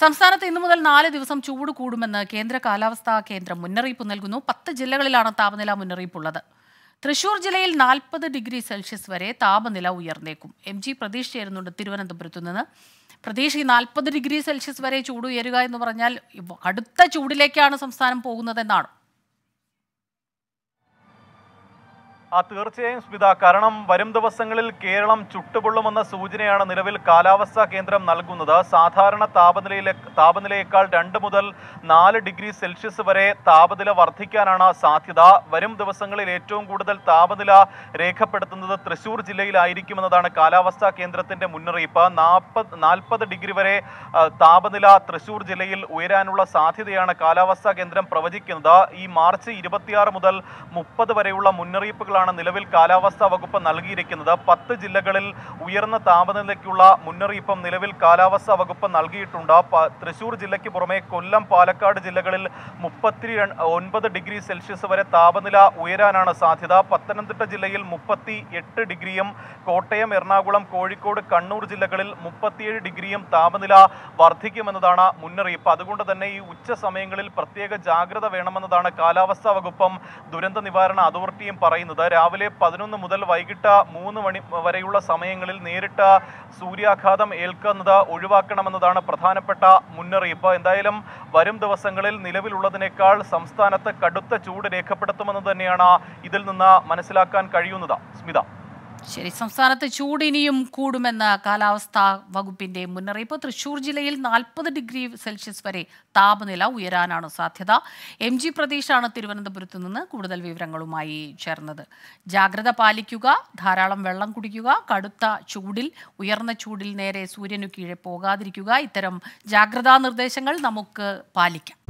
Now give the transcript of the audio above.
സംസ്ഥാനത്ത് ഇന്നു മുതൽ നാല് ദിവസം ചൂട് കൂടുമെന്ന് കേന്ദ്ര കാലാവസ്ഥാ കേന്ദ്രം മുന്നറിയിപ്പ് നൽകുന്നു പത്ത് ജില്ലകളിലാണ് താപനില മുന്നറിയിപ്പുള്ളത് തൃശൂർ ജില്ലയിൽ നാൽപ്പത് ഡിഗ്രി സെൽഷ്യസ് വരെ താപനില ഉയർന്നേക്കും എം ജി പ്രതീഷ് ചേരുന്നുണ്ട് തിരുവനന്തപുരത്തു നിന്ന് പ്രതീഷ് ഈ നാൽപ്പത് ഡിഗ്രി സെൽഷ്യസ് വരെ ചൂട് ഉയരുക എന്ന് പറഞ്ഞാൽ ഇവ- അടുത്ത ചൂടിലേക്കാണ് സംസ്ഥാനം പോകുന്നതെന്നാണ് ആ തീർച്ചയായും സ്മിത കാരണം വരും ദിവസങ്ങളിൽ കേരളം ചുട്ടുപൊള്ളുമെന്ന സൂചനയാണ് നിലവിൽ കാലാവസ്ഥാ കേന്ദ്രം നൽകുന്നത് സാധാരണ താപനിലയിലെ താപനിലയേക്കാൾ രണ്ട് മുതൽ നാല് ഡിഗ്രി സെൽഷ്യസ് വരെ താപനില വർദ്ധിക്കാനാണ് സാധ്യത വരും ദിവസങ്ങളിൽ ഏറ്റവും കൂടുതൽ താപനില രേഖപ്പെടുത്തുന്നത് തൃശൂർ ജില്ലയിലായിരിക്കുമെന്നതാണ് കാലാവസ്ഥാ കേന്ദ്രത്തിന്റെ മുന്നറിയിപ്പ് നാൽപ്പത് നാൽപ്പത് ഡിഗ്രി വരെ ആ, താപനില തൃശൂർ ജില്ലയിൽ ഉയരാനുള്ള സാധ്യതയാണ് കാലാവസ്ഥാ കേന്ദ്രം പ്രവചിക്കുന്നത് ഈ മാർച്ച് ഇരുപത്തിയാറ് മുതൽ മുപ്പത് വരെയുള്ള മുന്നറിയിപ്പുകളാണ് നിലവിൽ കാലാവസ്ഥാ വകുപ്പ് നൽകിയിരിക്കുന്നത് പത്ത് ജില്ലകളിൽ ഉയർന്ന താപനിലയ്ക്കുള്ള മുന്നറിയിപ്പും നിലവിൽ കാലാവസ്ഥാ വകുപ്പ് നൽകിയിട്ടുണ്ട് പ- തൃശൂർ ജില്ലയ്ക്ക് പുറമെ കൊല്ലം പാലക്കാട് ജില്ലകളിൽ മുപ്പത്തി ര- ഒൻപത് ഡിഗ്രി സെൽഷ്യസ് വരെ താപനില ഉയരാനാണ് സാധ്യത പത്തനംതിട്ട ജില്ലയിൽ മുപ്പത്തി എട്ട് ഡിഗ്രിയും കോട്ടയം എറണാകുളം കോഴിക്കോട് കണ്ണൂർ ജില്ലകളിൽ മുപ്പത്തിയേഴ് ഡിഗ്രിയും താപനില വർദ്ധിക്കുമെന്നതാണ് മുന്നറിയിപ്പ് അതുകൊണ്ട് തന്നെ ഈ ഉച്ച സമയങ്ങളിൽ പ്രത്യേക ജാഗ്രത വേണമെന്നതാണ് കാലാവസ്ഥാ വകുപ്പും ദുരന്ത നിവാരണ അതോറിറ്റിയും പറയുന്നത് രാവിലെ പതിനൊന്ന് മുതൽ വൈകിട്ട് മൂന്ന് മണി വരെയുള്ള സമയങ്ങളിൽ നേരിട്ട് സൂര്യാഘാതം ഏൽക്കുന്നത് ഒഴിവാക്കണമെന്നതാണ് പ്രധാനപ്പെട്ട മുന്നറിയിപ്പ് എന്തായാലും വരും ദിവസങ്ങളിൽ നിലവിലുള്ളതിനേക്കാൾ സംസ്ഥാനത്ത് കടുത്ത ചൂട് രേഖപ്പെടുത്തുമെന്ന് തന്നെയാണ് ഇതിൽ നിന്ന് മനസ്സിലാക്കാൻ കഴിയുന്നത് സ്മിത ശരി സംസ്ഥാനത്ത് ചൂട് ഇനിയും കൂടുമെന്ന് കാലാവസ്ഥാ വകുപ്പിന്റെ മുന്നറിയിപ്പ് തൃശൂർ ജില്ലയിൽ നാൽപ്പത് ഡിഗ്രി സെൽഷ്യസ് വരെ താപനില ഉയരാനാണ് സാധ്യത എം ജി പ്രതീഷാണ് തിരുവനന്തപുരത്ത് നിന്ന് കൂടുതൽ വിവരങ്ങളുമായി ചേർന്നത് ജാഗ്രത പാലിക്കുക ധാരാളം വെള്ളം കുടിക്കുക കടുത്ത ചൂടിൽ ഉയർന്ന ചൂടിൽ നേരെ സൂര്യനു കീഴെ പോകാതിരിക്കുക ഇത്തരം ജാഗ്രതാ നിർദ്ദേശങ്ങൾ നമുക്ക് പാലിക്കാം